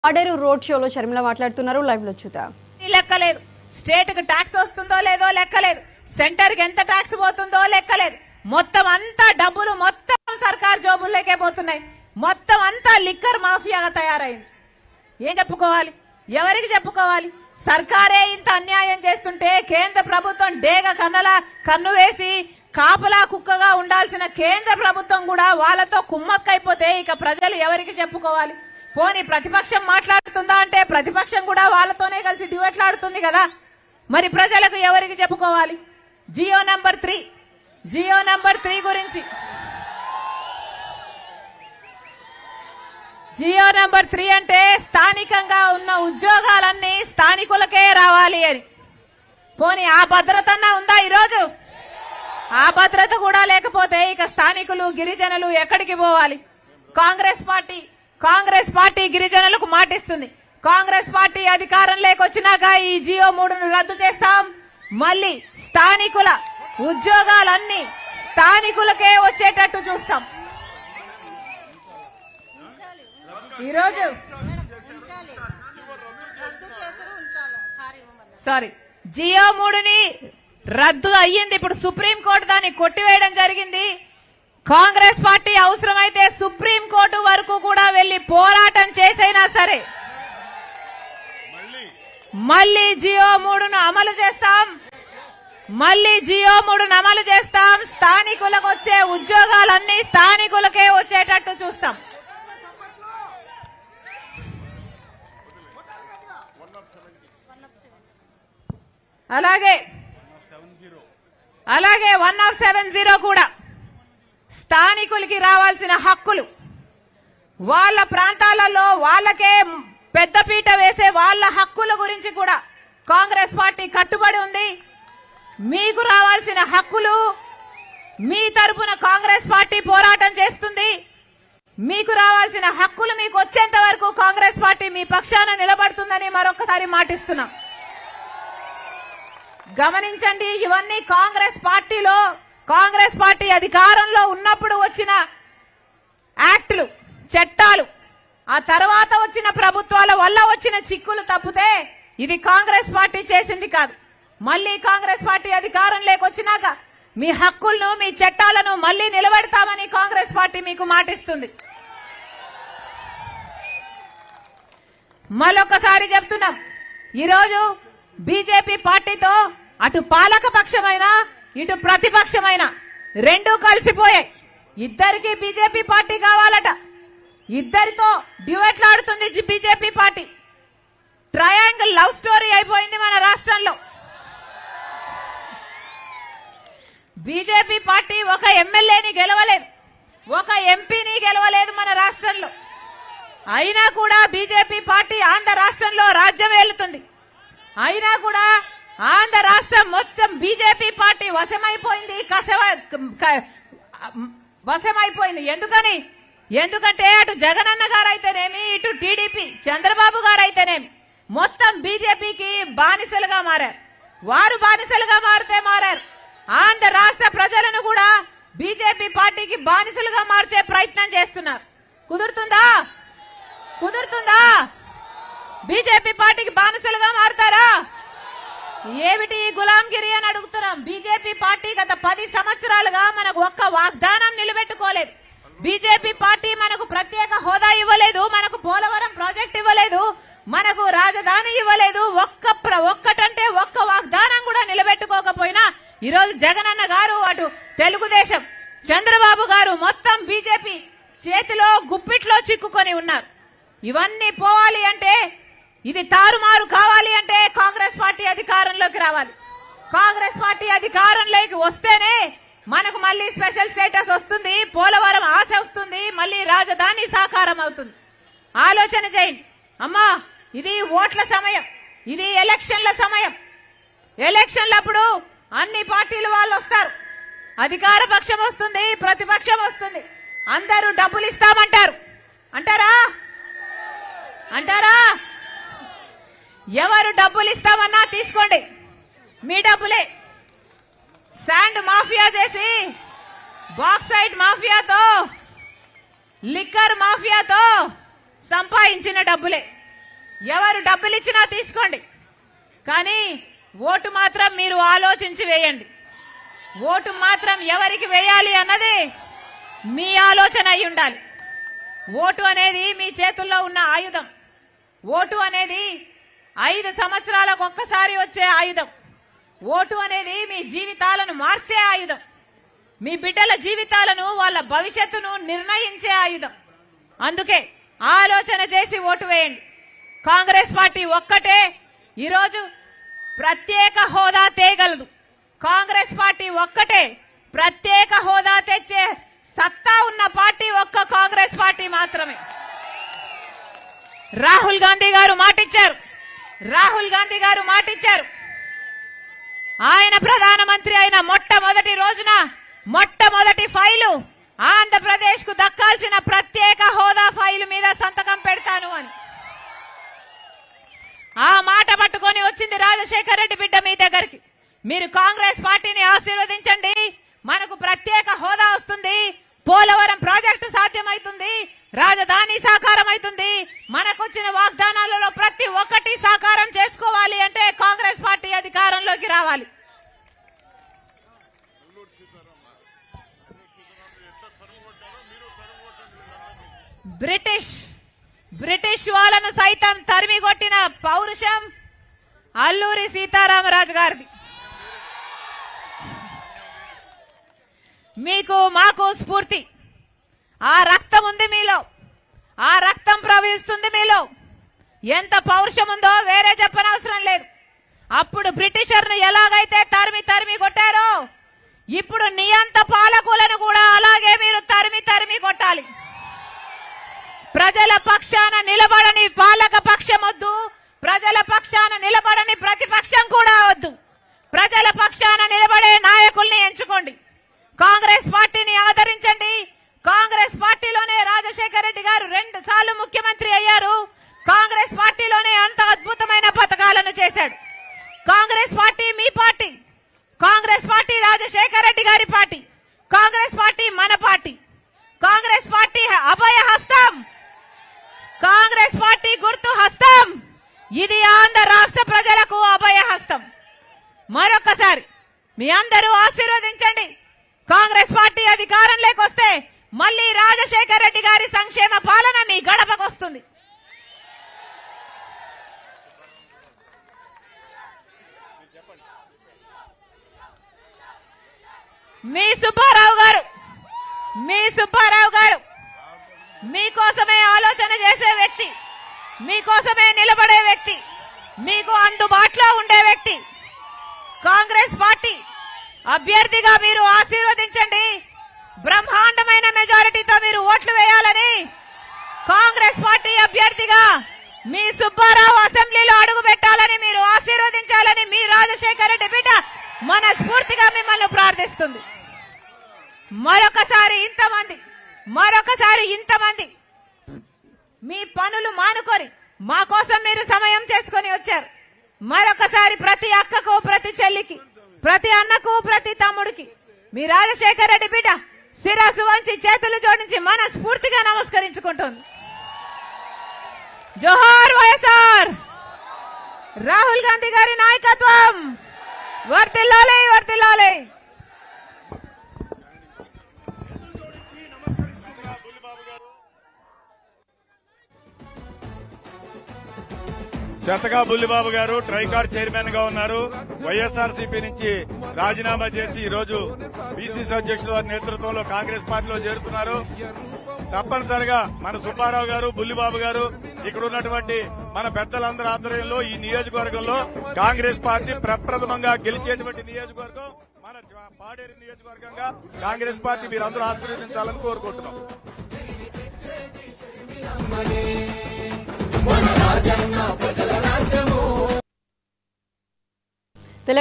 ఆడేరు road షోలో షర్మిల మాట్లాడుతున్నారు live లో చూద్దాం లెక్కలేదు స్టేట్ కి ట్యాక్స్ వస్తుందో లేదో లెక్కలేదు సెంటర్ కి ఎంత ట్యాక్స్ పోతుందో లెక్కలేదు మొత్తం అంతా డబ్బులు మొత్తం సర్కార్ జోబుల్లోకే పోతున్నాయి మొత్తం అంతా లిక్కర్ మాఫియాగా తయారైంది ఏం చెప్పుకోవాలి ఎవరికి చెప్పుకోవాలి సర్కారే ఇంత అన్యాయం చేస్తుంటే కేంద్ర ప్రభుత్వం డేగ కన్నలా కన్ను వేసి కాపలా కుక్కగా ఉండాల్సిన కేంద్ర ప్రభుత్వం కూడా వాళ్ళతో కుమ్మక్కైపోతే ఇక ప్రజలు ఎవరికి చెప్పుకోవాలి పోనీ ప్రతిపక్షం మాట్లాడుతుందా అంటే ప్రతిపక్షం కూడా వాళ్ళతోనే కలిసి డివెట్లాడుతుంది కదా మరి ప్రజలకు ఎవరికి చెప్పుకోవాలి Jio number three Jio number three గురించి జియో నంబర్ త్రీ అంటే స్థానికంగా ఉన్న ఉద్యోగాలన్నీ స్థానికులకే రావాలి అని పోనీ ఆ భద్రతన్నా ఉందా ఈరోజు ఆ భద్రత కూడా లేకపోతే ఇక స్థానికులు గిరిజనులు ఎక్కడికి పోవాలి కాంగ్రెస్ పార్టీ కాంగ్రెస్ పార్టీ గిరిజనులకు మాటిస్తుంది కాంగ్రెస్ పార్టీ అధికారం లేకొచ్చినాక ఈ జియో మూడును రద్దు చేస్తాం మళ్ళీ స్థానికుల ఉద్యోగాలన్నీ స్థానికులకే వచ్చేటట్టు చూస్తాం ఈరోజు సారీ జియో మూడుని రద్దు అయ్యింది ఇప్పుడు సుప్రీం కోర్టు దాన్ని కొట్టివేయడం జరిగింది కాంగ్రెస్ పార్టీ అవసరమైతే సుప్రీం కోర్టు వరకు కూడా వెళ్లి పోరాటం చేసైనా సరే మళ్ళీ జియో మూడును అమలు చేస్తాం మళ్ళీ జియో మూడును అమలు చేస్తాం స్థానికులకు వచ్చే ఉద్యోగాలన్నీ స్థానికులకే వచ్చేటట్టు చూస్తాం అలాగే అలాగే వన్ ఆఫ్ సెవెన్ జీరో కూడా స్థానికులకి రావాల్సిన హక్కులు వాళ్ళ ప్రాంతాలలో వాళ్ళకే పెద్దపీట వేసే వాళ్ళ హక్కుల గురించి కూడా కాంగ్రెస్ పార్టీ కట్టుబడి ఉంది మీకు రావాల్సిన హక్కులు మీ తరపున కాంగ్రెస్ పార్టీ పోరాటం చేస్తుంది మీకు రావాల్సిన హక్కులు మీకు వచ్చేంత వరకు కాంగ్రెస్ పార్టీ మీ పక్షాన నిలబడుతుందని మరొకసారి మాటిస్తున్నాం గమనించండి ఇవన్నీ కాంగ్రెస్ పార్టీలో కాంగ్రెస్ పార్టీ అధికారంలో ఉన్నప్పుడు వచ్చిన యాక్టులు చట్టాలు ఆ తర్వాత వచ్చిన ప్రభుత్వాల వల్ల వచ్చిన చిక్కులు తప్పితే ఇది కాంగ్రెస్ పార్టీ చేసింది కాదు మళ్ళీ కాంగ్రెస్ పార్టీ అధికారం లేకొచ్చినాక మీ హక్కులను మీ చట్టాలను మళ్ళీ నిలబెడతామని కాంగ్రెస్ పార్టీ మీకు మాటిస్తుంది మరొకసారి చెప్తున్నాం ఈరోజు బీజేపీ పార్టీతో అటు పాలక పక్షమైన ఇటు ప్రతిపక్షమైన రెండూ కలిసిపోయాయి ఇద్దరికి బీజేపీ పార్టీ కావాలట ఇద్దరితో డ్యూయట్లాడుతుంది జి- BJP party triangle love story అయిపోయింది మన రాష్ట్రంలో బీజేపీ పార్టీ ఒక ఎమ్మెల్యేని గెలవలేదు ఒక ఎంపీని గెలవలేదు మన రాష్ట్రంలో అయినా కూడా బీజేపీ పార్టీ ఆంధ్ర రాష్ట్రంలో రాజ్యం ఏలుతుంది అయినా కూడా ఆంధ్ర రాష్ట్రం మొత్తం బీజేపీ పార్టీ వశమైపోయింది కసవ క- వశమైపోయింది ఎందుకని ఎందుకంటే అటు జగనన్న గారు అయితేనేమి ఇటు టీడీపీ చంద్రబాబు గారు అయితేనేమి మొత్తం బీజేపీకి బానిసలుగా మారారు వారు బానిసలుగా మారితే మారారు ఆంధ్ర రాష్ట్ర ప్రజలను కూడా బీజేపీ పార్టీకి బానిసలుగా మార్చే ప్రయత్నం చేస్తున్నారు కుదురుతుందా కుదురుతుందా బీజేపీ పార్టీకి బానిసలుగా మారుతారా ఏమిటి ఈ గులాంగిరి అని అడుగుతున్నాం బీజేపీ పార్టీ గత పది సంవత్సరాలుగా మనకు ఒక్క వాగ్దానం నిలబెట్టుకోలేదు బీజేపీ పార్టీ మనకు ప్రత్యేక హోదా ఇవ్వలేదు మనకు పోలవరం ప్రాజెక్ట్ ఇవ్వలేదు మనకు రాజధాని ఇవ్వలేదు ఒక్క ప్ర- ఒక్కటంటే ఒక్క వాగ్దానం కూడా నిలబెట్టుకోకపోయినా ఈరోజు జగనన్న గారు అటు తెలుగుదేశం చంద్రబాబు గారు మొత్తం బీజేపీ చేతిలో గుప్పిట్లో చిక్కుకొని ఉన్నారు ఇవన్నీ పోవాలి అంటే ఇది తారుమారు కావాలి అంటే కాంగ్రెస్ పార్టీ అధికారంలోకి రావాలి కాంగ్రెస్ పార్టీ అధికారంలోకి వస్తేనే మనకు మళ్ళీ స్పెషల్ స్టేటస్ వస్తుంది పోలవరం ఆశ వస్తుంది మళ్ళీ రాజధాని సాకారం అవుతుంది ఆలోచన చేయండి అమ్మా ఇది ఓట్ల సమయం ఇది ఎలక్షన్ల సమయం ఎలక్షన్లప్పుడు అన్ని పార్టీల వాళ్ళు వస్తారు అధికార పక్షం వస్తుంది ప్రతిపక్షం వస్తుంది అందరూ డబ్బులు ఇస్తామంటారు అంటారా అంటారా ఎవరు డబ్బులు ఇస్తామన్నా తీసుకోండి మీ డబ్బులే శాండ్ మాఫియా చేసి బాక్సైట్ మాఫియాతో లిక్కర్ మాఫియాతో సంపాదించిన డబ్బులే ఎవరు డబ్బులు ఇచ్చినా తీసుకోండి కానీ ఓటు మాత్రం మీరు ఆలోచించి వేయండి ఓటు మాత్రం ఎవరికి వేయాలి అన్నది మీ ఆలోచన అయి ఉండాలి ఓటు అనేది మీ చేతుల్లో ఉన్న ఆయుధం ఓటు అనేది ఐదు సంవత్సరాలకు ఒక్కసారి వచ్చే ఆయుధం ఓటు అనేది మీ జీవితాలను మార్చే ఆయుధం మీ బిడ్డల జీవితాలను వాళ్ళ భవిష్యత్తును నిర్ణయించే ఆయుధం అందుకే ఆలోచన చేసి ఓటు వేయండి కాంగ్రెస్ పార్టీ ఒక్కటే ఈరోజు ప్రత్యేక హోదా తేగలదు కాంగ్రెస్ పార్టీ ఒక్కటే ప్రత్యేక హోదా తెచ్చే సత్తా ఉన్న పార్టీ ఒక్క కాంగ్రెస్ పార్టీ మాత్రమే రాహుల్ గాంధీ గారు మాటిచ్చారు రాహుల్ గాంధీ గారు మాటిచ్చారు ఆయన ప్రధానమంత్రి అయిన మొట్టమొదటి రోజున మొట్టమొదటి ఫైలు ఆంధ్రప్రదేశ్ కు దక్కాల్సిన ప్రత్యేక హోదా ఫైలు మీద సంతకం పెడతాను అని ఆ మాట పట్టుకొని వచ్చింది రాజశేఖర రెడ్డి బిడ్డ మీ దగ్గరికి మీరు కాంగ్రెస్ పార్టీని ఆశీర్వదించండి మనకు ప్రత్యేక హోదా వస్తుంది పోలవరం ప్రాజెక్టు సాధ్యమవుతుంది రాజధాని సాకారం అవుతుంది మనకొచ్చిన వాగ్దానాలలో ప్రతి ఒక్కటి సాకారం చేసుకోవాలి అంటే కాంగ్రెస్ పార్టీ అధికారంలోకి రావాలి బ్రిటిష్ బ్రిటిష్ వాళ్ళను సైతం తరిమి కొట్టిన పౌరుషం అల్లూరి సీతారామరాజు గారిది మీకు మాకు స్ఫూర్తి ఆ రక్తం ఉంది మీలో ఆ రక్తం ప్రవహిస్తుంది మీలో ఎంత పౌరుషం ఉందో వేరే చెప్పనవసరం లేదు అప్పుడు బ్రిటిషర్ను ఎలాగైతే తరిమి తరిమి కొట్టారో ఇప్పుడు నియంత పాలకులను కూడా అలాగే మీరు తరిమి తరిమి కొట్టాలి ప్రజల పక్షాన నిలబడని పాలక పక్షం వద్దు ప్రజల పక్షాన నిలబడని ప్రతిపక్షం కూడా వద్దు ప్రజల పక్షాన నిలబడే నాయకుల్ని ఎంచుకోండి కాంగ్రెస్ పార్టీని ఆదరించండి కాంగ్రెస్ పార్టీలోనే రాజశేఖర రెడ్డి గారు రెండు సార్లు ముఖ్యమంత్రి అయ్యారు కాంగ్రెస్ పార్టీలోనే అంత అద్భుతమైన పథకాలను చేశాడు కాంగ్రెస్ పార్టీ మీ party Congress party Rajasekhara Reddy గారి పార్టీ కాంగ్రెస్ పార్టీ మన party Congress party Abhaya Hastam Congress party గుర్తు హస్తం ఇది ఆంధ్ర రాష్ట్ర ప్రజలకు అభయ హస్తం మరొకసారి మీ అందరూ ఆశీర్వదించండి కాంగ్రెస్ పార్టీ అధికారంలోకి వస్తే మళ్ళీ రాజశేఖర రెడ్డి గారి సంక్షేమ పాలన మీ గడపకు వస్తుంది మీ సుబ్బారావు గారు మీ సుబ్బారావు గారు మీకోసమే ఆలోచన చేసే వ్యక్తి మీకోసమే నిలబడే వ్యక్తి మీకు అందుబాటులో ఉండే వ్యక్తి కాంగ్రెస్ పార్టీ అభ్యర్థిగా మీరు ఆశీర్వదించండి బ్రహ్మాండమైన మెజారిటీతో మీరు ఓట్లు వేయాలని కాంగ్రెస్ పార్టీ అభ్యర్థిగా మీ సుబ్బారావు అసెంబ్లీలో అడుగు పెట్టాలని మీరు ఆశీర్వదించాలని మీ రాజశేఖర రెడ్డి బిడ్డ మనస్ఫూర్తిగా మిమ్మల్ని ప్రార్థిస్తుంది మరొకసారి ఇంతమంది మరొకసారి ఇంతమంది మీ పనులు మానుకొని మా కోసం మీరు సమయం చేసుకొని వచ్చారు మరొకసారి ప్రతి అక్కకు ప్రతి చెల్లికి ప్రతి అన్నకు ప్రతి తమ్ముడికి మీ రాజశేఖర రెడ్డి బిడ్డ శిరస్సు వంచి చేతులు జోడించి మనస్ఫూర్తిగా నమస్కరించుకుంటుంది జోహార్ వైఎస్ఆర్ రాహుల్ గాంధీ గారి నాయకత్వం వర్తిల్లాలి వర్తిల్లాలి శతగా బుల్లిబాబు గారు ట్రైకార్ చైర్మన్ గా ఉన్నారు వైఎస్ఆర్ నుంచి రాజీనామా చేసి ఈ రోజు బీసీసీ అధ్యక్షుల వారి నేతృత్వంలో కాంగ్రెస్ పార్టీలో చేరుతున్నారు తప్పనిసరిగా మన సుబ్బారావు గారు బుల్లిబాబు గారు ఇక్కడ ఉన్నటువంటి మన పెద్దలందరి ఆధ్వర్యంలో ఈ నియోజకవర్గంలో కాంగ్రెస్ పార్టీ ప్రప్రథమంగా గెలిచేటువంటి నియోజకవర్గం మన పాడేరు నియోజకవర్గంగా కాంగ్రెస్ పార్టీ మీరందరూ ఆశీర్వదించాలని కోరుకుంటున్నాం మన రాజన్న ప్రజల రాజ్యము